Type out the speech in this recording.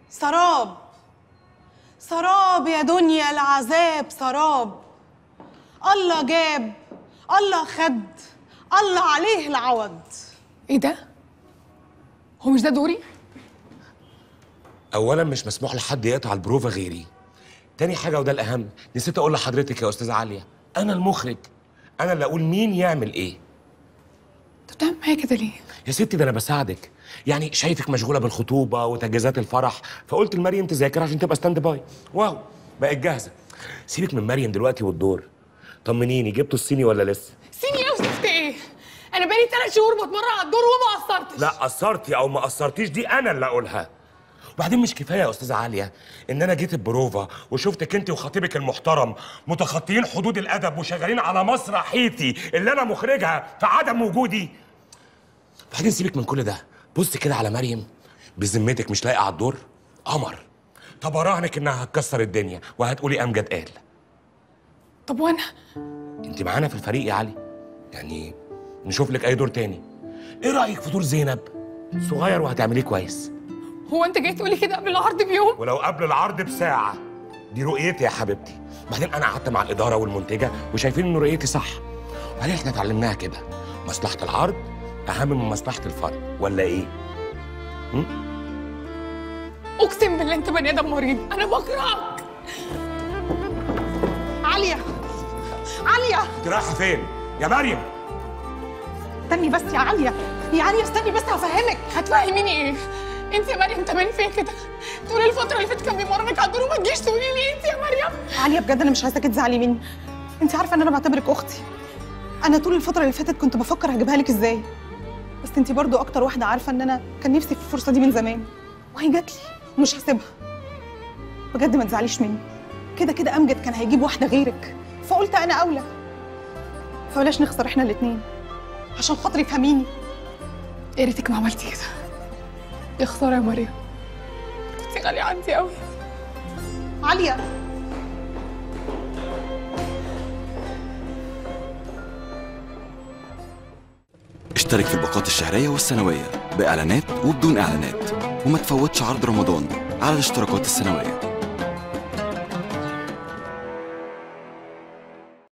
سراب سراب يا دنيا العذاب سراب الله جاب الله خد الله عليه العوض ايه ده؟ هو مش ده دوري؟ اولا مش مسموح لحد يقطع البروفا غيري تاني حاجه وده الاهم نسيت اقول لحضرتك يا استاذه عاليه انا المخرج انا اللي اقول مين يعمل ايه انت بتعمل معايا كده ليه؟ يا ستي ده انا بساعدك يعني شايفك مشغوله بالخطوبه وتجهيزات الفرح فقلت لمريم تذاكر عشان تبقى ستاند باي واو بقت جاهزه سيبك من مريم دلوقتي والدور طمنيني جبتوا الصيني ولا لسه سيني ايه وزفت ايه؟ انا بقالي ثلاث شهور بتمرن على الدور وما قصرتش لا قصرتي او ما قصرتيش دي انا اللي اقولها وبعدين مش كفايه يا استاذه عاليه ان انا جيت البروفا وشفتك انت وخطيبك المحترم متخطيين حدود الادب وشغالين على مسرحيتي اللي انا مخرجها في عدم وجودي بعدين سيبك من كل ده بص كده على مريم بذمتك مش لايقه على الدور قمر طب اراهنك انها هتكسر الدنيا وهتقولي امجد قال طب وانا؟ انت معانا في الفريق يا علي يعني نشوف لك اي دور تاني ايه رايك في دور زينب صغير وهتعمليه كويس هو انت جاي تقولي كده قبل العرض بيوم؟ ولو قبل العرض بساعة دي رؤيتي يا حبيبتي بعدين أنا قعدت مع الإدارة والمنتجة وشايفين إن رؤيتي صح وبعدين إحنا اتعلمناها كده مصلحة العرض أهم من مصلحة الفرد ولا إيه؟ اقسم بالله انت بني ادم مريض انا بكرهك عالية عالية أنت رايحة فين؟ يا مريم استني بس يا عالية يا عالية استني بس هفهمك هتفهميني ايه؟ انت يا مريم تمام فيا كده طول الفترة اللي فاتت كان بيمرنك على الدور وما تجيش تقولي لي انت يا مريم عالية بجد أنا مش عايزاكي تزعلي مني أنت عارفة إن أنا بعتبرك أختي أنا طول الفترة اللي فاتت كنت بفكر هجيبها لك إزاي بس أنت برضو أكتر واحدة عارفة إن أنا كان نفسي في الفرصة دي من زمان وهي جات لي ومش هسيبها بجد ما تزعليش مني كده كده أمجد كان هيجيب واحدة غيرك فقلت أنا أولى فبلاش نخسر إحنا الاتنين عشان خاطري فهميني يا ريتك ما عملتي كده يا خسارة يا مريم كنتي غالية عندي قوي عالية اشترك في الباقات الشهرية والسنوية بإعلانات وبدون إعلانات وما تفوتش عرض رمضان على الاشتراكات السنوية